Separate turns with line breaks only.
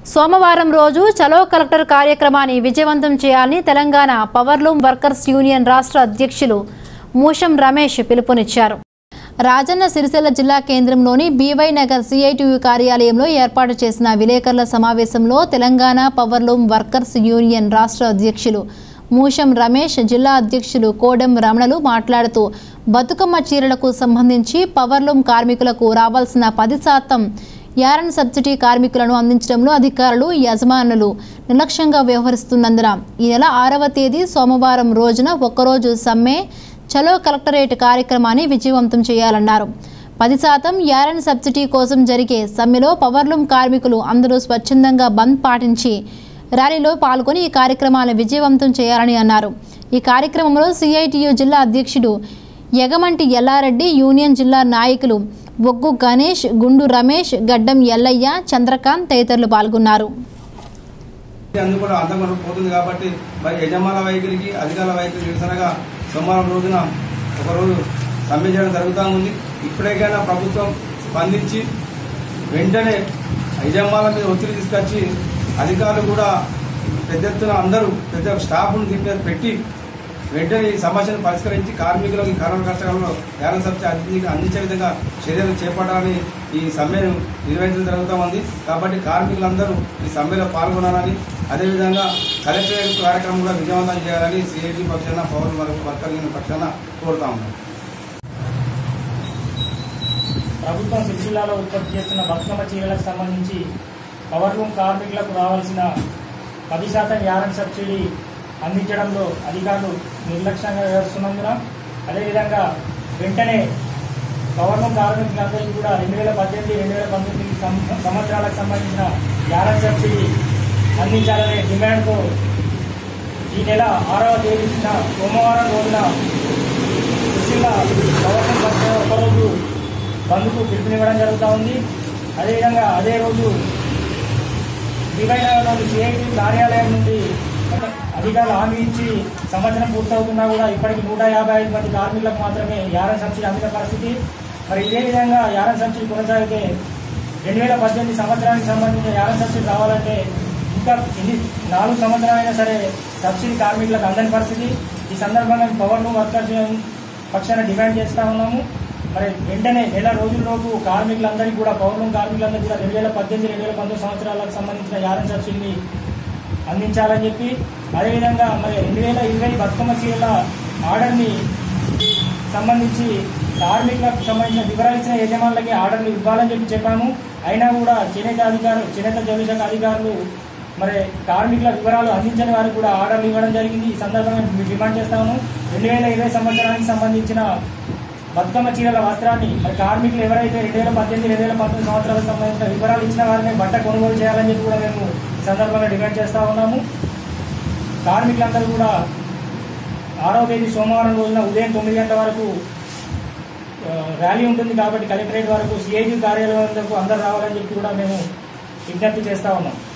సోమవారం రోజు చలో కలెక్టర్ కార్యక్రమాన్ని విజయవంతం చేయాలని తెలంగాణ పవర్లూమ్ వర్కర్స్ యూనియన్ రాష్ట్ర అధ్యక్షులు మూషం రమేష్ పిలుపునిచ్చారు రాజన్న సిరిసిల్ల జిల్లా కేంద్రంలోని బీవై నగర్ సిఐటియు కార్యాలయంలో ఏర్పాటు చేసిన విలేకరుల సమావేశంలో తెలంగాణ పవర్లూమ్ వర్కర్స్ యూనియన్ రాష్ట్ర అధ్యక్షులు మూషం రమేష్ జిల్లా అధ్యక్షులు కోడెం రమణలు మాట్లాడుతూ బతుకమ్మ చీరలకు సంబంధించి పవర్లూమ్ కార్మికులకు రావాల్సిన పది శాతం యారన్ సబ్సిడీ కార్మికులను అందించడంలో అధికారులు యజమానులు నిర్లక్ష్యంగా వ్యవహరిస్తున్నందున ఈ నెల ఆరవ తేదీ సోమవారం రోజున ఒక్కరోజు సమ్మె చలో కలెక్టరేట్ కార్యక్రమాన్ని విజయవంతం చేయాలన్నారు పది శాతం యారన్ సబ్సిడీ కోసం జరిగే సమ్మెలో పవర్లూమ్ కార్మికులు అందరూ స్వచ్ఛందంగా బంద్ పాటించి ర్యాలీలో పాల్గొని ఈ కార్యక్రమాలను విజయవంతం చేయాలని అన్నారు ఈ కార్యక్రమంలో సిఐటియు జిల్లా అధ్యక్షుడు యగమంటి ఎల్లారెడ్డి యూనియన్ జిల్లా నాయకులు బొగ్గు గణేష్ గుండు రమేష్ గడ్డం ఎల్లయ్య చంద్రకాంత్ తదితరులు పాల్గొన్నారు
అందుకు కూడా అంతకుండా పోతుంది కాబట్టి మరి యజమాన వైఖరికి అధికారుల వైఖరికి నిరసనగా సోమవారం రోజున ఒకరోజు సమ్మె చేయడం జరుగుతూ ఉంది ఇప్పటికైనా ప్రభుత్వం స్పందించి వెంటనే యజమానుల మీద ఒత్తిడి తీసుకొచ్చి అధికారులు కూడా పెద్ద ఎత్తున అందరూ పెద్ద స్టాఫ్ను దీని మీద పెట్టి వెంటనే ఈ సమస్యను పరిష్కరించి కార్మికులకు ఈ కరోనా కష్టకాలంలో వేల సబ్సిడీ అంది అందించే విధంగా చర్యలు చేపట్టాలని ఈ సమ్మెను నిర్వహించడం జరుగుతూ ఉంది కాబట్టి కార్మికులందరూ ఈ సమ్మెలో పాల్గొనాలని అదేవిధంగా కలెక్టరేట్ కార్యక్రమం కూడా విజయవంతం చేయాలని సిఐటి పక్షాన పౌర వర్కర్ యూనియన్ పక్షాన కోరుతా ఉన్నాం
ప్రభుత్వం సిరిసిల్లాలో ఉత్పత్తి చేస్తున్న బతుకమ్మ చీరలకు సంబంధించి పవర్ లూమ్ కార్మికులకు రావాల్సిన పది శాతం యారన్ సబ్సిడీ అందించడంలో అధికారులు నిర్లక్ష్యంగా వ్యవహరిస్తున్నందున అదేవిధంగా వెంటనే పవర్ లూమ్ కార్మికులందరికీ కూడా రెండు వేల పద్దెనిమిది రెండు వేల పంతొమ్మిది సం- సంవత్సరాలకు సంబంధించిన యారన్ సబ్సిడీ అందించాలనే డిమాండ్తో ఈ నెల ఆరవ తేదీన సోమవారం రోజున సుశీల గవర్నమెంట్ బస్సు ఒకరోజు బంద్కు పిలుపునివ్వడం జరుగుతూ ఉంది అదేవిధంగా అదే రోజు దివైనగర్లోని సిఐటి కార్యాలయం నుండి అధికారులు హామీ ఇచ్చి సంవత్సరం పూర్తవుతున్నా కూడా ఇప్పటికి నూట యాభై ఐదు మంది కార్మికులకు మాత్రమే యారన్ సబ్సిడీ అందిన పరిస్థితి మరి ఇదే విధంగా యారన్ సబ్సిడీ కొనసాగితే రెండు వేల పద్దెనిమిది సంవత్సరానికి సంబంధించిన యారన్ సబ్సిడీ రావాలంటే ఇంకా ఎన్ని నాలుగు సంవత్సరాలైనా సరే సబ్సిడీ కార్మికులకు అందని పరిస్థితి ఈ సందర్భంగా పవర్ లూమ్ వర్కర్స్ పక్షాన డిమాండ్ చేస్తా ఉన్నాము మరి వెంటనే నెల రోజుల్లోపు కార్మికులందరికీ కూడా పవర్ లూమ్ కార్మికులందరికీ కూడా రెండు వేల పద్దెనిమిది రెండు వేల పంతొమ్మిది సంవత్సరాలకు సంబంధించిన యారన్ సబ్సిడీని అందించాలని చెప్పి అదేవిధంగా మరి రెండు వేల ఇరవై బతుకమ్మ చీరల ఆర్డర్ని సంబంధించి కార్మికులకు సంబంధించిన వివరాలు ఇచ్చిన యజమానులకి ఆర్డర్లు ఇవ్వాలని చెప్పి చెప్పాము అయినా కూడా చేనేత అధికారులు చేనేత జౌళి శాఖ అధికారులు మరి కార్మికుల వివరాలు అందించని వారికి కూడా ఆర్డర్లు ఇవ్వడం జరిగింది ఈ సందర్భంగా మేము డిమాండ్ చేస్తాము రెండు వేల ఇరవై సంవత్సరానికి సంబంధించిన బతుకమ్మ చీరల వస్త్రాన్ని మరి కార్మికులు ఎవరైతే రెండు వేల పద్దెనిమిది రెండు వేల పంతొమ్మిది సంవత్సరాలకు సంబంధించిన వివరాలు ఇచ్చిన వారిని బట్ట కొనుగోలు చేయాలని చెప్పి కూడా మేము ఈ సందర్భంగా డిమాండ్ చేస్తా ఉన్నాము కార్మికులందరూ కూడా ఆరవ తేదీ సోమవారం రోజున ఉదయం తొమ్మిది గంటల వరకు ఆ, ర్యాలీ ఉంటుంది కాబట్టి కలెక్టరేట్ వరకు సిఐటి కార్యాలయం వరకు అందరూ రావాలని చెప్పి కూడా మేము విజ్ఞప్తి చేస్తా ఉన్నాం